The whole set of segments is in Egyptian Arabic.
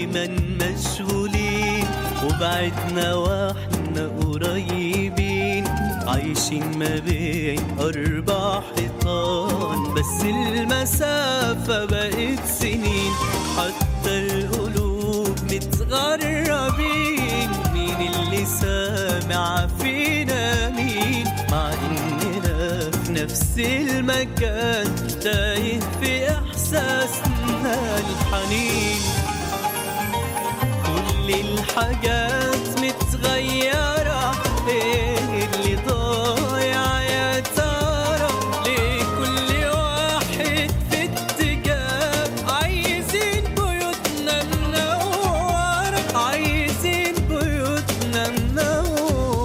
دايما مشغولين وبعدنا واحنا قريبين عايشين ما بين أربع حيطان بس المسافة بقت سنين حتى القلوب متغربين مين اللي سامع فينا مين مع إننا في نفس المكان تايه في إحساسنا الحنين كل الحاجات متغيرة ايه اللي ضايع يا ترى ليه كل واحد في اتجاه عايزين بيوتنا منورة عايزين بيوتنا منورة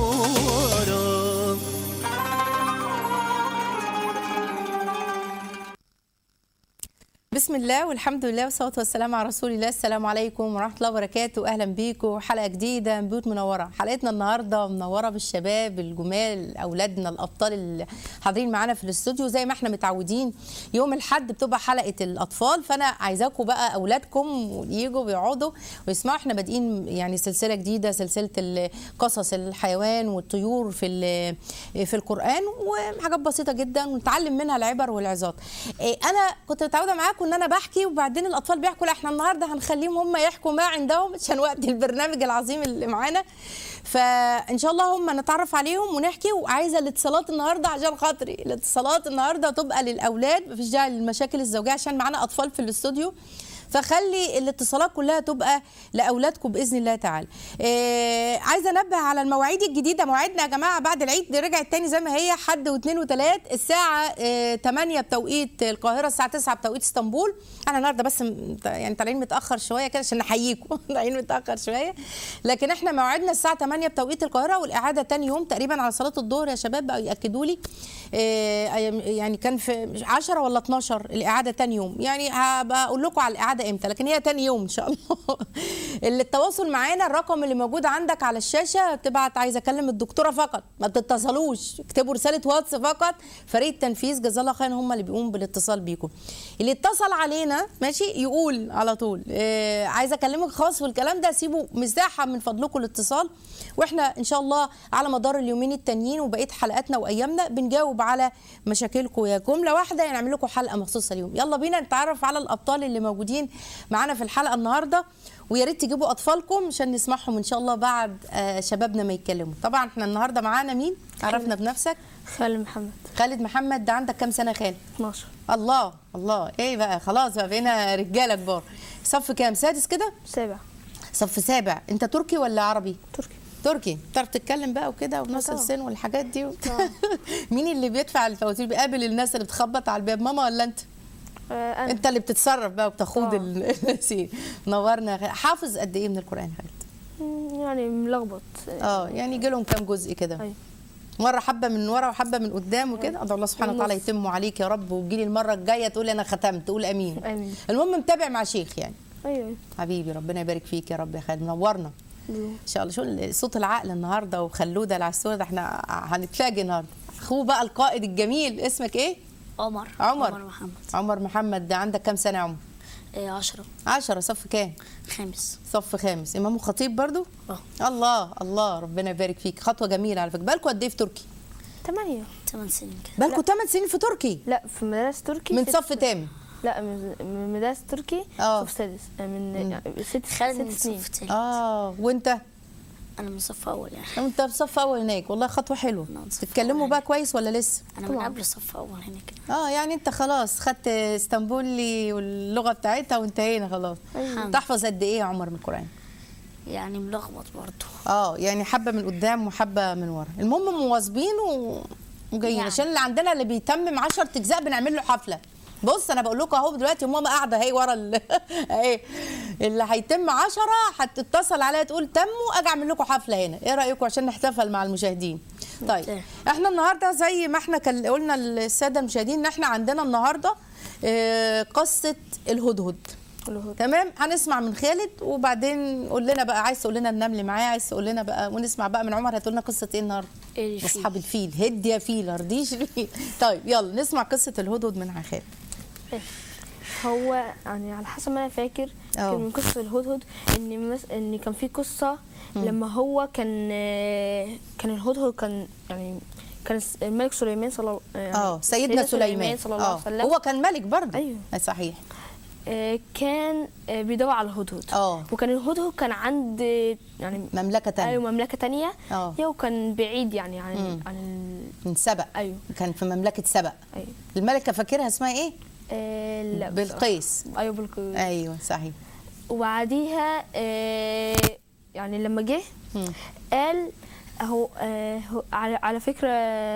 بسم الله والحمد لله والصلاة والسلام على رسول الله السلام عليكم ورحمة الله وبركاته أهلا بيكم حلقة جديدة من بيوت منورة حلقتنا النهاردة منورة بالشباب الجمال أولادنا الأبطال اللي حاضرين معانا في الاستوديو زي ما احنا متعودين يوم الحد بتبقى حلقة الأطفال فأنا عايزاكم بقى أولادكم يجوا بيقعدوا ويسمعوا احنا بادئين يعني سلسلة جديدة سلسلة ال- قصص الحيوان والطيور في ال- في القرآن وحاجات بسيطة جدا ونتعلم منها العبر والعظات إيه، أنا كنت متعودة معاكم إن أنا بحكي وبعدين الأطفال بيحكوا لا احنا النهاردة هنخليهم هم يحكوا ما عندهم عشان وقت البرنامج العظيم اللي معانا فإن شاء الله هم نتعرف عليهم ونحكي وعايزة الاتصالات النهاردة عشان خاطري الاتصالات النهاردة تبقى للأولاد مفيش داعي للمشاكل الزوجية عشان معانا أطفال في الاستوديو فخلي الاتصالات كلها تبقى لاولادكم باذن الله تعالى. إيه عايزه انبه على المواعيد الجديده مواعيدنا يا جماعه بعد العيد دي رجعت تاني زي ما هي حد واثنين وثلاث الساعه إيه 8 بتوقيت القاهره الساعه 9 بتوقيت اسطنبول احنا النهارده بس م- يعني طالعين متاخر شويه كده عشان نحييكم طالعين متاخر شويه لكن احنا موعدنا الساعه 8 بتوقيت القاهره والاعاده تاني يوم تقريبا على صلاه الظهر يا شباب بقوا ياكدوا لي إيه يعني كان في 10 ولا 12 الاعاده تاني يوم يعني هبقى اقول لكم على الاعاده امتى لكن هي تاني يوم ان شاء الله اللي التواصل معانا الرقم اللي موجود عندك على الشاشه تبعت عايزه اكلم الدكتوره فقط ما تتصلوش اكتبوا رساله واتس فقط فريق التنفيذ جزاه الله خير هم اللي بيقوموا بالاتصال بيكم اللي اتصل علينا ماشي يقول على طول إيه عايزه اكلمك خاص والكلام ده سيبوا مساحه من فضلكم الاتصال واحنا ان شاء الله على مدار اليومين التانيين وبقيه حلقاتنا وايامنا بنجاوب على مشاكلكم يا جمله واحده يعني نعمل لكم حلقه مخصوصه اليوم يلا بينا نتعرف على الابطال اللي موجودين معانا في الحلقه النهارده ويا ريت تجيبوا اطفالكم عشان نسمعهم ان شاء الله بعد آه، شبابنا ما يتكلموا طبعا احنا النهارده معانا مين عرفنا بنفسك خالد محمد خالد محمد ده عندك كام سنه خالد 12 الله الله ايه بقى خلاص بقى بقينا رجاله كبار صف كام سادس كده سابع صف سابع انت تركي ولا عربي تركي تركي بتعرف تتكلم بقى وكده ونص طبعا. السن والحاجات دي و... طبعا. مين اللي بيدفع الفواتير بيقابل الناس اللي بتخبط على الباب ماما ولا انت آه أنا انت اللي بتتصرف بقى وبتخوض آه. ال- النسيم نورنا يا خالد. حافظ قد ايه من القران يا خالد مم، يعني ملخبط اه يعني يجي لهم كام جزء كده أيوة. مره حبه من ورا وحبه من قدام وكده ادعو الله سبحانه وتعالى النص. يتموا عليك يا رب وتجيلي المره الجايه تقول انا ختمت تقول امين آمين. المهم متابع مع شيخ يعني أيوة حبيبي ربنا يبارك فيك يا رب يا خالد منورنا ان شاء الله شو صوت العقل النهارده وخلوده العسوله ده احنا هنتفاجئ النهارده اخوه بقى القائد الجميل اسمك ايه عمر عمر. عمر محمد عمر محمد ده عندك كام سنه يا عمر إيه عشرة عشرة صف كام خامس صف خامس امام خطيب برضو اه الله الله ربنا يبارك فيك خطوه جميله على فكره بالكم قد ايه في تركي ثمانية ثمان سنين كده بالكم 8 سنين في تركي لا في مدارس تركي من ست صف سنين. تام لا من من مدارس تركي آه. صف سادس آه، من يعني ست خالد من ست سنين صف تالت اه وانت انا من صف اول يعني انت في صف اول هناك والله خطوه حلوه نعم، صف تتكلموا أول. بقى كويس ولا لسه انا من طبعاً. قبل صف اول هنا كده اه يعني انت خلاص خدت اسطنبولي واللغه بتاعتها وانتهينا خلاص أيوة. تحفظ قد ايه يا عمر من القران يعني ملخبط برضه اه يعني حبه من قدام وحبه من ورا المهم مواظبين و... وجايين يعني. عشان اللي عندنا اللي بيتمم 10 اجزاء بنعمل له حفله بص انا بقول لكم اهو دلوقتي ماما قاعده اهي ورا ال... اهي اللي هيتم 10 هتتصل عليا تقول تموا اجي اعمل لكم حفله هنا ايه رايكم عشان نحتفل مع المشاهدين طيب تمام. احنا النهارده زي ما احنا كان قلنا للساده المشاهدين ان احنا عندنا النهارده آه، قصه الهدهد الهدهد. تمام هنسمع من خالد وبعدين قول لنا بقى عايز تقول لنا النمل معاه عايز تقول لنا بقى ونسمع بقى من عمر هتقول لنا قصه ايه النهارده إيه الفيل. اصحاب الفيل هد يا فيل ارضيش الفيل طيب يلا نسمع قصه الهدهد من خالد هو يعني على حسب ما انا فاكر أه. كان من قصه الهدهد ان مس... ان كان في قصه لما هو كان كان الهدهد كان يعني كان الس- الملك سليمان صلى الله يعني اه سيدنا سليمان صلى الله عليه اه وسلم هو كان ملك برضه أيوه. صحيح آه، كان آه، بيدور على الهدهد اه. وكان الهدهد كان عند يعني مملكه تانية ايوه مملكه تانية اه. هي وكان بعيد يعني عن مم. عن ال- من سبأ ايوه كان في مملكه سبأ ايوه الملكه فاكرها اسمها ايه آه، لا بصراحة. بلقيس ايوه بالقيس ايوه صحيح وبعديها آه، يعني لما جه مم. قال هو آه، هو على على فكره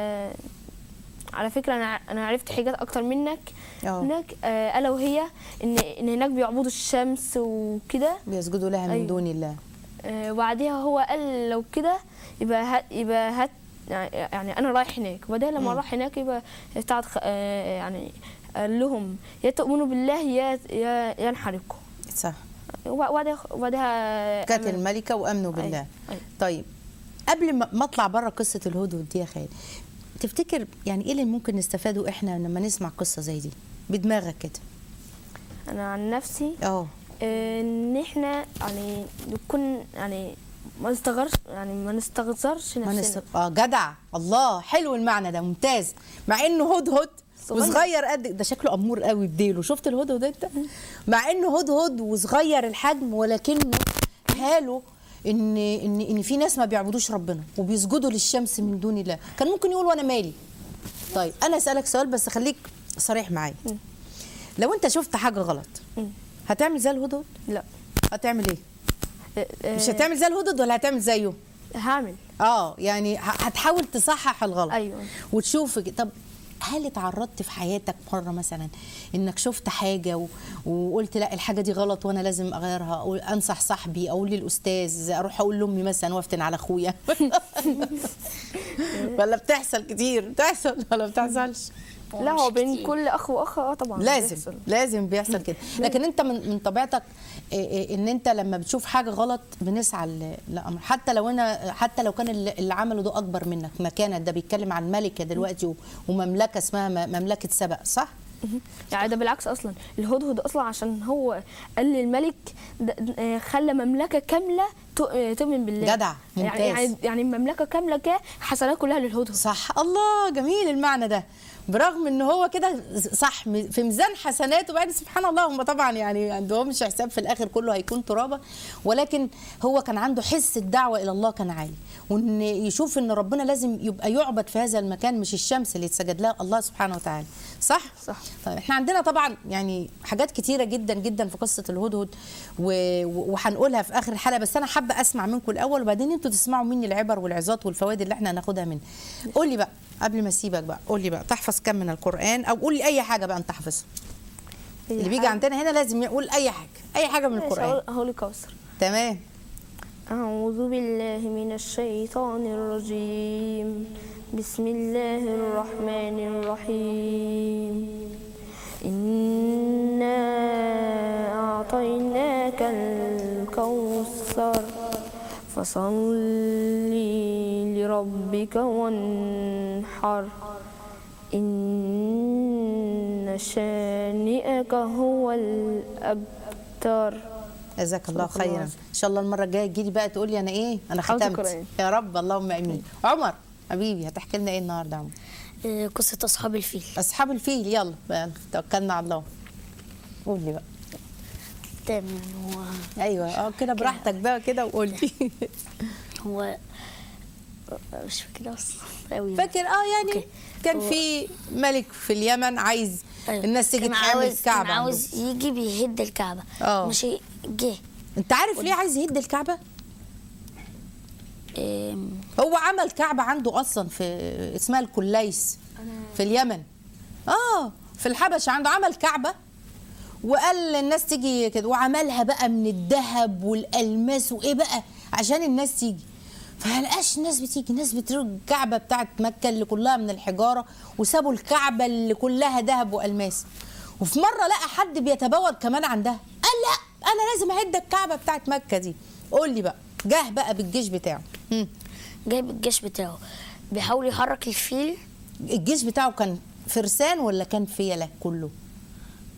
على فكره انا ع- انا عرفت حاجات اكتر منك اه. هناك آه، الا وهي ان ان هناك بيعبدوا الشمس وكده بيسجدوا لها من أيوه. دون الله آه، وبعديها هو قال لو كده يبقى هات يبقى هات يعني انا رايح هناك وبعدين لما راح هناك يبقى بتاعت خ- آه، يعني قال لهم يا تؤمنوا بالله يا يا يا انحرقوا صح وبعدها وبعدها كانت أمن- الملكه وامنوا أيوه، بالله أيوه. طيب قبل ما ما اطلع بره قصه الهدهد دي يا خالد تفتكر يعني ايه اللي ممكن نستفاده احنا لما نسمع قصه زي دي بدماغك كده انا عن نفسي اه آه، ان احنا يعني نكون يعني ما نستغرش يعني ما نستغزرش ما نفسنا نست... اه جدع الله حلو المعنى ده ممتاز مع انه هدهد صغير. وصغير قد ده شكله امور قوي بديله شفت الهدهد انت مع انه هدهد وصغير الحجم ولكنه حاله ان ان ان في ناس ما بيعبدوش ربنا وبيسجدوا للشمس من دون الله كان ممكن يقول وانا مالي طيب انا اسالك سؤال بس خليك صريح معايا لو انت شفت حاجه غلط مم. هتعمل زي الهدهد لا هتعمل ايه آه، آه، مش هتعمل زي الهدهد ولا هتعمل زيه هعمل اه يعني ه- هتحاول تصحح الغلط أيوة. وتشوف طب هل اتعرضت في حياتك مره مثلا انك شفت حاجه و... وقلت لا الحاجه دي غلط وانا لازم اغيرها او انصح صاحبي اقول للاستاذ اروح اقول لامي مثلا وافتن على اخويا ولا بتحصل كتير بتحصل ولا بتحصلش لا هو مش بين كتير. كل اخ واخ اه طبعا لازم بيحصل. لازم بيحصل كده لكن انت من من طبيعتك إيه إيه ان انت لما بتشوف حاجه غلط بنسعى ل- لامر حتى لو انا حتى لو كان اللي اللي عمله ده اكبر منك مكانه ده بيتكلم عن ملكه دلوقتي و- ومملكه اسمها م- مملكه سبأ صح يعني ده بالعكس اصلا الهدهد اصلا عشان هو قال للملك ده- آه، خلى مملكه كامله ت- آه، تؤمن بالله جدع، ممتاز. يعني يعني يعني المملكه كامله كده حسنات كلها للهدهد صح الله جميل المعنى ده برغم ان هو كده صح م- في ميزان حسناته بعد سبحان الله هم طبعا يعني عندهمش حساب في الاخر كله هيكون ترابه ولكن هو كان عنده حس الدعوه الى الله كان عالي وان يشوف ان ربنا لازم يبقى يعبد في هذا المكان مش الشمس اللي يتسجد لها الله سبحانه وتعالى صح صح. طيب احنا عندنا طبعا يعني حاجات كتيره جدا جدا في قصه الهدهد و- و- وهنقولها في اخر الحلقه بس انا حابه اسمع منكم الاول وبعدين انتوا تسمعوا مني العبر والعظات والفوائد اللي احنا هناخدها منها قول لي بقى قبل ما اسيبك بقى قول لي بقى تحفظ كم من القران او قول لي اي حاجه بقى انت حافظها اللي بيجي عندنا هنا لازم يقول اي حاجه اي حاجه من القران هقول كوثر تمام أعوذ بالله من الشيطان الرجيم بسم الله الرحمن الرحيم إنا أعطيناك الكوثر فصل لربك وانحر إن شانئك هو الأبتر جزاك الله صدق الله خيرا العظيم. ان شاء الله المره الجايه تجي لي بقى تقول لي انا ايه انا حافظة ختمت القرآن. يا رب اللهم امين عمر حبيبي هتحكي لنا ايه النهارده يا عمر آه، قصة أصحاب الفيل اصحاب الفيل يلا بقى توكلنا على الله قول لي بقى تمام هو ايوه اه كده براحتك بقى كده وقول لي هو مش فاكر أصلا أوي فاكر اه يعني أوكي. كان هو- في ملك في اليمن عايز أيوة. الناس تيجي كان تعمل عاوز- كعبه كان عاوز يجي بيهد الكعبة آه. مش ي- جه انت عارف ليه عايز يهد الكعبه آم، هو عمل كعبه عنده اصلا في اسمها الكليس في اليمن اه في الحبشه عنده عمل كعبه وقال للناس تيجي كده وعملها بقى من الذهب والالماس وايه بقى عشان الناس تيجي فلقاش الناس بتيجي الناس بتروح الكعبه بتاعت مكه اللي كلها من الحجاره وسابوا الكعبه اللي كلها ذهب والماس وفي مره لقى حد بيتبول كمان عندها قال لا انا لازم اهد الكعبه بتاعت مكه دي قول لي بقى جه بقى بالجيش بتاعه هم. جايب الجيش بتاعه بيحاول يحرك الفيل الجيش بتاعه كان فرسان ولا كان فيلة كله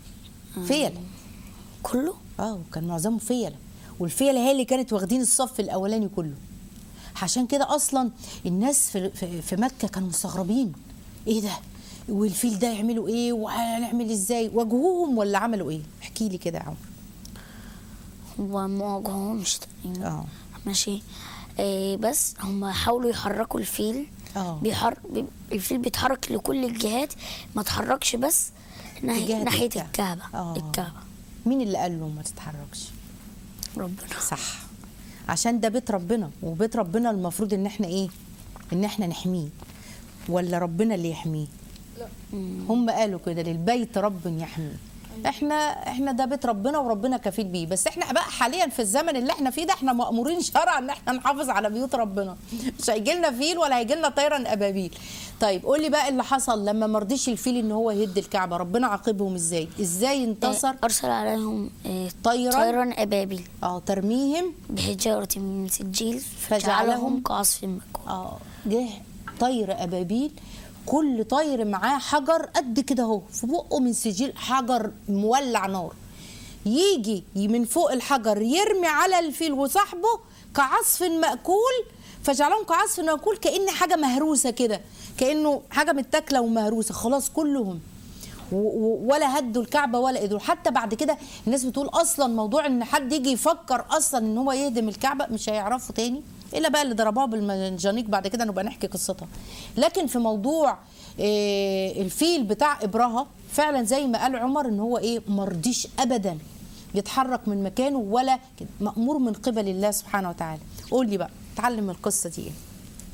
فيل كله اه وكان معظمه فيلة والفيلة هي اللي كانت واخدين الصف الاولاني كله عشان كده اصلا الناس في في, في مكه كانوا مستغربين ايه ده والفيل ده يعملوا ايه وهنعمل ازاي واجهوهم ولا عملوا ايه احكي لي كده يا عمر هو ما واجههمش تقريبا اه ماشي آه بس هم حاولوا يحركوا الفيل اه بيحر... بي... الفيل بيتحرك لكل الجهات ما تحركش بس ناحية, اتجاه ناحية الكعبة. الكعبة آه. الكعبة مين اللي قال له ما تتحركش ربنا صح عشان ده بيت ربنا وبيت ربنا المفروض ان احنا ايه ان احنا نحميه ولا ربنا اللي يحميه هم قالوا كده للبيت رب يحميه احنا احنا ده بيت ربنا وربنا كفيل بيه بس احنا بقى حاليا في الزمن اللي احنا فيه ده احنا مامورين شرعا ان احنا نحافظ على بيوت ربنا مش هيجي لنا فيل ولا هيجي لنا طيرا ابابيل طيب قول لي بقى اللي حصل لما ما رضيش الفيل ان هو يهد الكعبه ربنا عاقبهم ازاي ازاي انتصر آه أرسل عليهم آه طيرا طيرا أبابيل اه ترميهم بحجارة من سجيل فجعلهم فجعلهم كعصف مأكول اه جه طير ابابيل كل طير معاه حجر قد كده اهو في بقه من سجيل حجر مولع نار يجي من فوق الحجر يرمي على الفيل وصاحبه كعصف مأكول فجعلهم كعصف مأكول كأن حاجة مهروسة كده كأنه حاجة متاكلة ومهروسة خلاص كلهم و- و- ولا هدوا الكعبه ولا قدروا حتى بعد كده الناس بتقول اصلا موضوع ان حد يجي يفكر اصلا ان هو يهدم الكعبه مش هيعرفوا تاني الا بقى اللي ضربوها بالمنجنيق بعد كده نبقى نحكي قصتها لكن في موضوع آه، الفيل بتاع ابرهه فعلا زي ما قال عمر ان هو ايه مرضيش ابدا يتحرك من مكانه ولا كده مامور من قبل الله سبحانه وتعالى قول لي بقى تعلم القصه دي ايه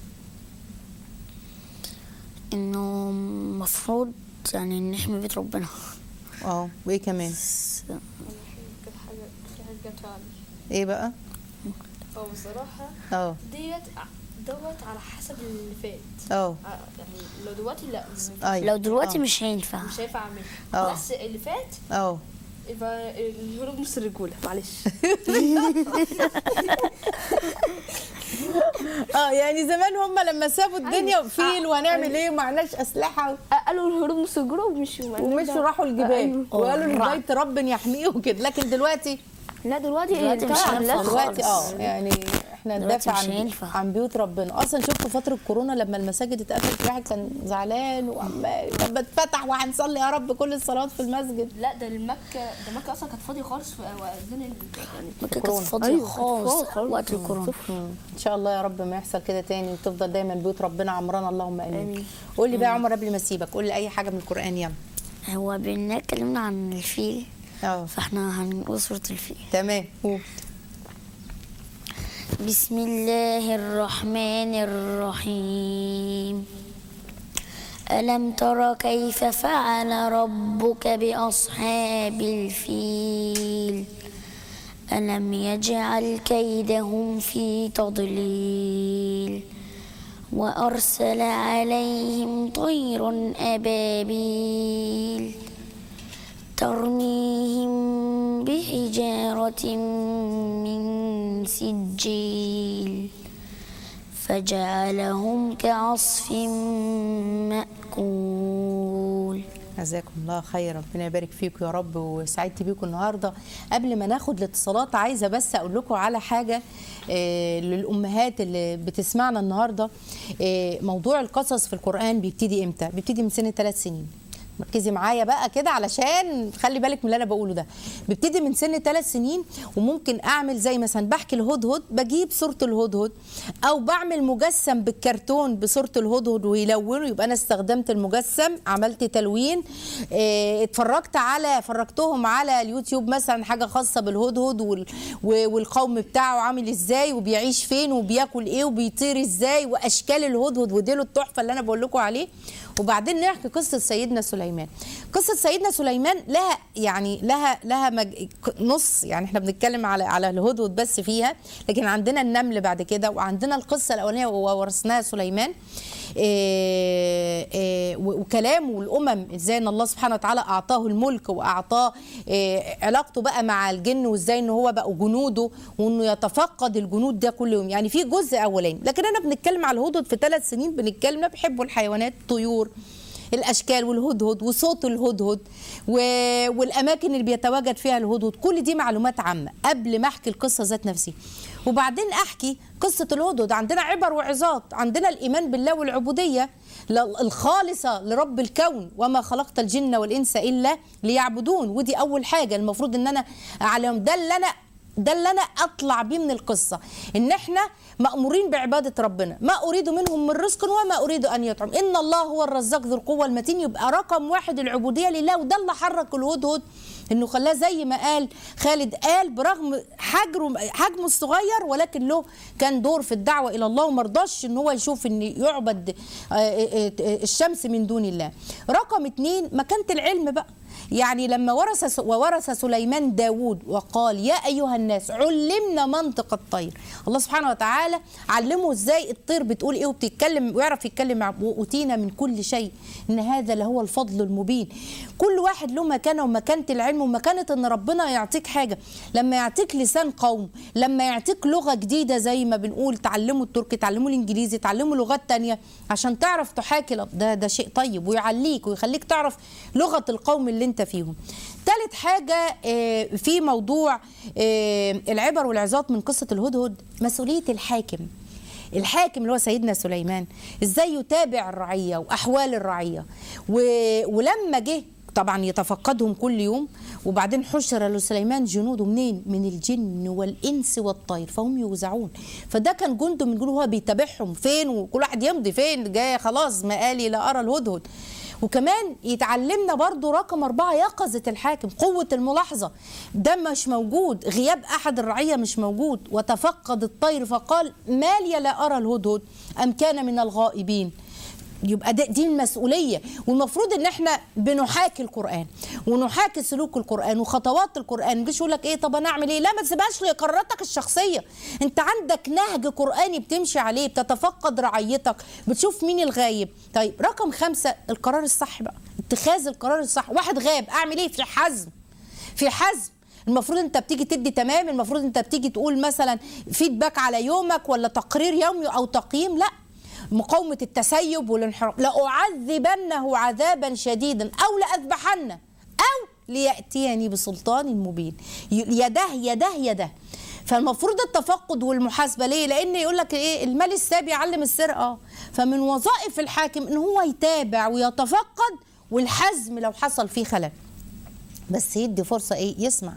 إنه مفروض يعني نحمي بيت ربنا اه وايه كمان بس كانت حاجة في حاجة جت علي ايه بقى هو بصراحة اه ديت دوت على حسب اللي فات اه آه، يعني لو دلوقتي لا مش ايوه لو دلوقتي آه. مش هينفع مش هينفع اعملها آه. بس اللي فات اه يبقى الهروب نص الرجولة معلش اه يعني زمان هم لما سابوا الدنيا فيل وهنعمل ايه ومعناش اسلحه قالوا الهروب نص الرجولة ومشوا ومشوا راحوا الجبال أيوه. وقالوا الرعد. للبيت رب يحميه وكده لكن دلوقتي لا دلوقتي دلوقتي مش طبعاً هينفع لا دلوقتي خالص. اه يعني احنا دلوقتي ندافع مش عن هينفع. عن بيوت ربنا اصلا شفتوا فتره كورونا لما المساجد اتقفلت في واحد كان زعلان وعمال لما اتفتح وهنصلي يا رب كل الصلاه في المسجد لا ده المكة ده مكة أصلا كانت فاضية خالص في وأذان ال- يعني مكة كانت كورونا. فاضية أيوة، كانت خالص فاضية خالص. وقت الكورونا مم. ان شاء الله يا رب ما يحصل كده تاني وتفضل دايما بيوت ربنا عمرنا اللهم امين آمين. قول لي بقى يا عمر قبل ما اسيبك قول لي اي حاجه من القران يلا هو بإننا اتكلمنا عن الفيل اه فاحنا هنقول سورة الفيل تمام قول. بسم الله الرحمن الرحيم ألم تر كيف فعل ربك بأصحاب الفيل ألم يجعل كيدهم في تضليل وأرسل عليهم طير أبابيل ترميهم بحجارة من سجيل فجعلهم كعصف مأكول جزاكم الله خير ربنا يبارك فيكم يا رب وسعدت بيكم النهارده قبل ما ناخد الاتصالات عايزه بس اقول لكم على حاجه آه، للامهات اللي بتسمعنا النهارده آه، موضوع القصص في القران بيبتدي امتى بيبتدي من سن ثلاث سنين ركزي معايا بقى كده علشان خلي بالك من اللي انا بقوله ده ببتدي من سن ثلاث سنين وممكن اعمل زي مثلا بحكي الهدهد بجيب صوره الهدهد او بعمل مجسم بالكرتون بصوره الهدهد ويلونه يبقى انا استخدمت المجسم عملت تلوين اه اتفرجت على فرجتهم على اليوتيوب مثلا حاجه خاصه بالهدهد وال و- والقوم بتاعه عامل ازاي وبيعيش فين وبياكل ايه وبيطير ازاي واشكال الهدهد وديله التحفه اللي انا بقول لكم عليه وبعدين نحكي قصه سيدنا سليمان قصه سيدنا سليمان لها يعني لها لها مج... نص يعني احنا بنتكلم على على الهدهد بس فيها لكن عندنا النمل بعد كده وعندنا القصه الاولانيه وورثناها سليمان إيه إيه وكلامه والامم ازاي ان الله سبحانه وتعالى اعطاه الملك واعطاه إيه علاقته بقى مع الجن وازاي ان هو بقى جنوده وانه يتفقد الجنود ده كل يوم يعني في جزء اولاني لكن انا بنتكلم على الهدهد في ثلاث سنين بنتكلم بيحبوا الحيوانات طيور الاشكال والهدهد وصوت الهدهد و... والاماكن اللي بيتواجد فيها الهدهد كل دي معلومات عامه قبل ما احكي القصه ذات نفسها وبعدين احكي قصه الهدهد عندنا عبر وعظات عندنا الايمان بالله والعبوديه ل- الخالصه لرب الكون وما خلقت الجن والانس الا ليعبدون ودي اول حاجه المفروض ان انا اعلم ده اللي انا ده اللي انا اطلع بيه من القصه ان احنا مامورين بعباده ربنا ما اريد منهم من رزق وما اريد ان يطعم ان الله هو الرزاق ذو القوه المتين يبقى رقم واحد العبوديه لله وده اللي حرك الهدهد انه خلاه زي ما قال خالد قال برغم حجره حجمه الصغير ولكن له كان دور في الدعوه الى الله وما رضاش ان هو يشوف ان يعبد آه، آه، آه، الشمس من دون الله رقم اتنين مكانه العلم بقى يعني لما ورث وورث سليمان داود وقال يا أيها الناس علمنا منطق الطير الله سبحانه وتعالى علمه ازاي الطير بتقول ايه وبتتكلم ويعرف يتكلم مع وأوتينا من كل شيء ان هذا لهو الفضل المبين كل واحد له مكانه ومكانة العلم ومكانة ان ربنا يعطيك حاجة لما يعطيك لسان قوم لما يعطيك لغة جديدة زي ما بنقول تعلموا التركي تعلموا الانجليزي تعلموا لغات تانية عشان تعرف تحاكي ده ده شيء طيب ويعليك ويخليك تعرف لغة القوم اللي انت فيهم ثالث حاجة آه، في موضوع آه، العبر والعظات من قصة الهدهد مسؤولية الحاكم الحاكم اللي هو سيدنا سليمان ازاي يتابع الرعية وأحوال الرعية و... ولما جه طبعا يتفقدهم كل يوم وبعدين حشر لسليمان جنوده منين من الجن والانس والطير فهم يوزعون فده كان جند من جنوده هو بيتابعهم فين وكل واحد يمضي فين جاي خلاص مقالي لا ارى الهدهد وكمان يتعلمنا برضو رقم أربعة يقظة الحاكم قوة الملاحظة ده مش موجود غياب أحد الرعية مش موجود وتفقد الطير فقال ما لي لا أرى الهدهد أم كان من الغائبين يبقى ده دي المسؤوليه والمفروض ان احنا بنحاكي القران ونحاكي سلوك القران وخطوات القران مش يقول لك ايه طب انا اعمل ايه لا ما تسيبهاش لقراراتك الشخصيه انت عندك نهج قراني بتمشي عليه بتتفقد رعيتك بتشوف مين الغايب طيب رقم خمسة القرار الصح بقى اتخاذ القرار الصح واحد غاب اعمل ايه في حزم في حزم المفروض انت بتيجي تدي تمام المفروض انت بتيجي تقول مثلا فيدباك على يومك ولا تقرير يومي او تقييم لا مقاومة التسيب والانحراف لأعذبنه عذابا شديدا أو لأذبحنه أو ليأتيني بسلطان مبين يده يده يده فالمفروض التفقد والمحاسبه ليه؟ لان يقول لك ايه المال الساب يعلم السرقه فمن وظائف الحاكم ان هو يتابع ويتفقد والحزم لو حصل فيه خلل بس يدي فرصه ايه؟ يسمع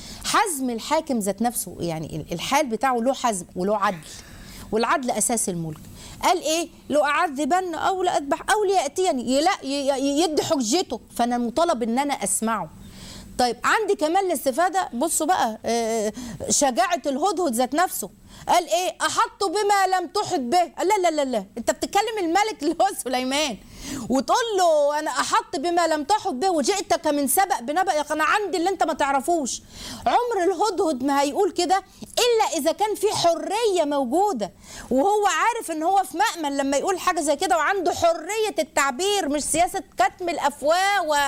حزم الحاكم ذات نفسه يعني الحال بتاعه له حزم وله عدل والعدل اساس الملك قال ايه لو اعذبن او لاذبح او لياتيني لا يدي حجته فانا مطالب ان انا اسمعه طيب عندي كمان الاستفاده بصوا بقى آه، شجاعه الهدهد ذات نفسه قال ايه احط بما لم تحط به لا لا لا لا انت بتتكلم الملك اللي هو سليمان وتقول له انا احط بما لم تحط به وجئتك من سبأ بنبأ انا عندي اللي انت ما تعرفوش عمر الهدهد ما هيقول كده الا اذا كان في حريه موجوده وهو عارف ان هو في مأمن لما يقول حاجه زي كده وعنده حريه التعبير مش سياسه كتم الافواه و...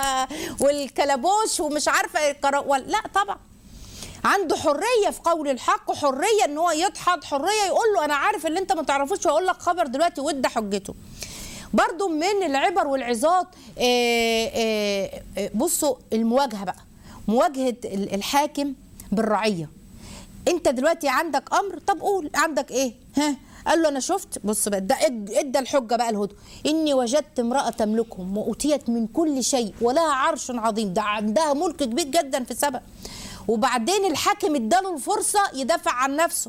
والكلبوش ومش عارفه الكرا... ولا- لا طبعا عنده حريه في قول الحق حريه ان هو يدحض حريه يقول له انا عارف اللي انت ما تعرفوش وهقول لك خبر دلوقتي وادى حجته برضو من العبر والعظات آه، آه، آه، بصوا المواجهه بقى مواجهه ال- الحاكم بالرعيه انت دلوقتي عندك امر طب قول عندك ايه ها قال له انا شفت بص بقى ده اد- ادى الحجه بقى الهدى اني وجدت امراه تملكهم واتيت من كل شيء ولها عرش عظيم ده عندها ملك كبير جدا في سبأ وبعدين الحاكم اداله الفرصه يدافع عن نفسه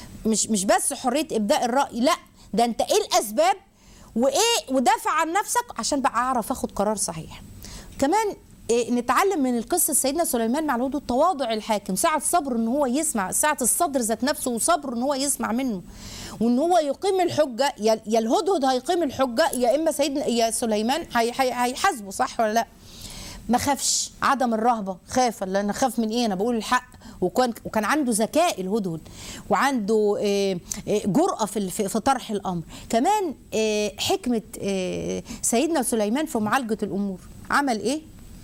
مش مش بس حريه ابداء الراي لا ده انت ايه الاسباب وايه ودافع عن نفسك عشان بقى اعرف اخد قرار صحيح كمان إيه نتعلم من القصه سيدنا سليمان مع الهدهد تواضع الحاكم ساعه صبر ان هو يسمع ساعه الصدر ذات نفسه وصبر ان هو يسمع منه وان هو يقيم الحجه يا يا الهدهد هيقيم الحجه يا اما سيدنا يا سليمان هي- هي- هيحاسبه صح ولا لا ما خافش عدم الرهبه خاف ولا انا خاف من ايه انا بقول الحق وكان وكان عنده ذكاء الهدهد وعنده آه، آه، جرأة في ال- في في طرح الامر كمان آه، حكمه آه، سيدنا سليمان في معالجه الامور عمل ايه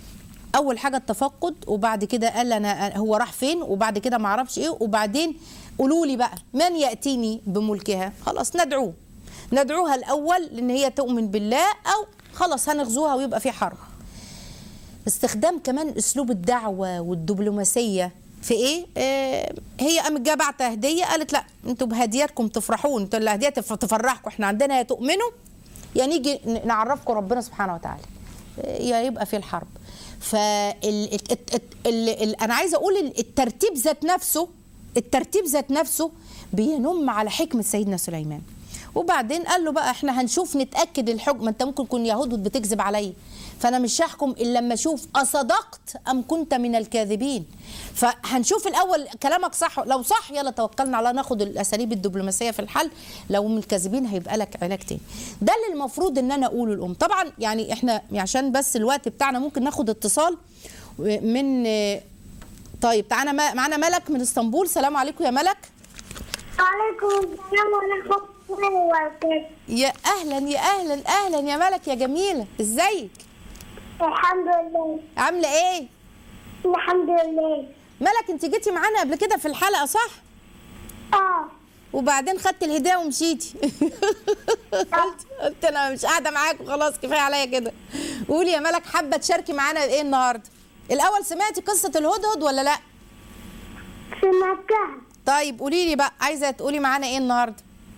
اول حاجه التفقد وبعد كده قال انا هو راح فين وبعد كده ما اعرفش ايه وبعدين قولوا لي بقى من ياتيني بملكها خلاص ندعوه ندعوها الاول لان هي تؤمن بالله او خلاص هنغزوها ويبقى في حرب استخدام كمان اسلوب الدعوه والدبلوماسيه في ايه؟ آه هي قامت جايه بعت هديه قالت لا انتوا بهدياتكم تفرحون انتوا الهديه تف- تفرحكم احنا عندنا يا تؤمنوا يا نيجي ن- نعرفكم ربنا سبحانه وتعالى آه، يا يبقى في الحرب فال ال- ال- ال- ال- انا عايزه اقول ال- الترتيب ذات نفسه الترتيب ذات نفسه بينم على حكمه سيدنا سليمان وبعدين قال له بقى احنا هنشوف نتاكد الحكم انت ممكن تكون يهود بتكذب عليا فانا مش هحكم الا لما اشوف اصدقت ام كنت من الكاذبين فهنشوف الاول كلامك صح لو صح يلا توكلنا على ناخد الاساليب الدبلوماسيه في الحل لو من الكاذبين هيبقى لك علاج تاني ده اللي المفروض ان انا اقوله الام طبعا يعني احنا عشان بس الوقت بتاعنا ممكن ناخد اتصال من طيب تعالى ما- معانا ملك من اسطنبول سلام عليكم يا ملك وعليكم السلام ورحمة الله وبركاته يا اهلا يا اهلا اهلا يا ملك يا جميله ازيك الحمد لله عامله ايه الحمد لله ملك انت جيتي معانا قبل كده في الحلقه صح اه وبعدين خدت الهديه ومشيتي قلت قلت انا مش قاعده معاكم خلاص كفايه عليا كده قولي يا ملك حابه تشاركي معانا ايه النهارده الاول سمعتي قصه الهدهد ولا لا في مكة طيب قولي لي بقى عايزه تقولي معانا ايه النهارده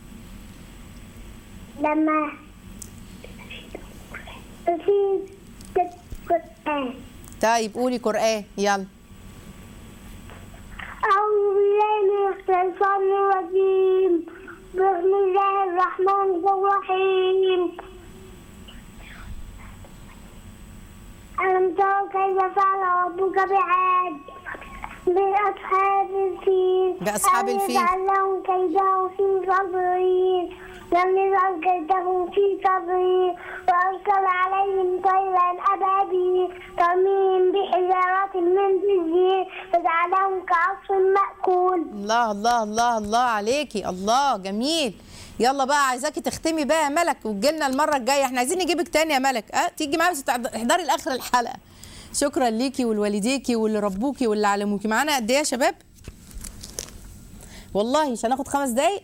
لما في القرآن طيب قولي قران يلا أعوذ بالله من الشيطان الرجيم بسم الله الرحمن الرحيم ألم تروا كيف فعل ربك بعاد بأصحاب الفيل بأصحاب ألم الفيل. يجعل لهم كيدهم في تضليل لم يجعل كيدهم في تضليل وأرسل عليهم طيرا أبابيل ترميهم بحجارة من سجيل فجعلهم كعصف مأكول الله الله الله الله عليكي الله جميل يلا بقى عايزاكي تختمي بقى يا ملك وتجيلنا المره الجايه احنا عايزين نجيبك تاني يا ملك اه تيجي معانا بس تحضري لاخر الحلقه شكرا ليكي ولوالديكي واللي ربوكي واللي علموكي معانا قد ايه يا شباب والله مش هناخد خمس دقايق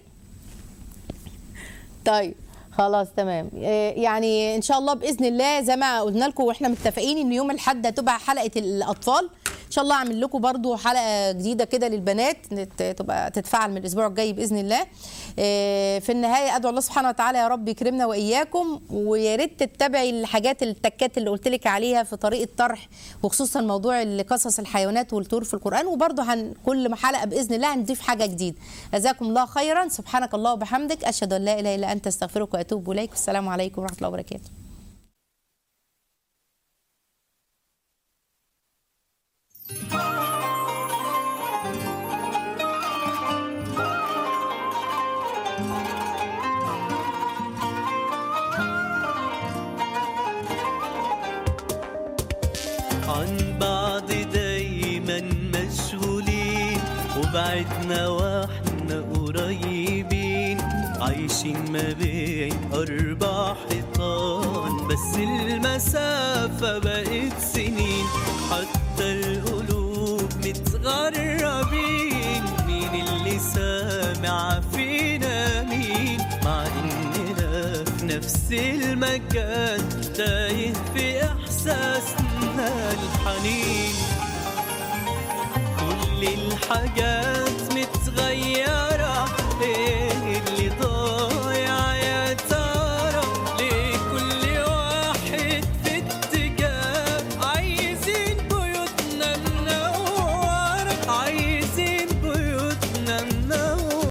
طيب خلاص تمام إيه، يعني ان شاء الله باذن الله زي ما قلنا لكم واحنا متفقين ان يوم الاحد هتبقى حلقه الاطفال ان شاء الله اعمل لكم برضو حلقه جديده كده للبنات نت- تبقى تتفاعل من الاسبوع الجاي باذن الله إيه، في النهايه ادعو الله سبحانه وتعالى يا رب يكرمنا واياكم ويا ريت تتبعي الحاجات التكات اللي قلت لك عليها في طريقه طرح وخصوصا موضوع اللي قصص الحيوانات والطيور في القران وبرضو هن كل حلقه باذن الله هنضيف حاجه جديده جزاكم الله خيرا سبحانك الله وبحمدك اشهد ان لا اله الا انت استغفرك واتوب اليك والسلام عليكم ورحمه الله وبركاته عن بعض دايما مشغولين وبعدنا واحنا قريبين عايشين ما بين أربع حيطان بس المسافة بقت سنين حتى القلوب متغربين مين اللي سامع فينا مين مع إننا في نفس المكان تايه في إحساسنا الحنين كل الحاجات متغيرة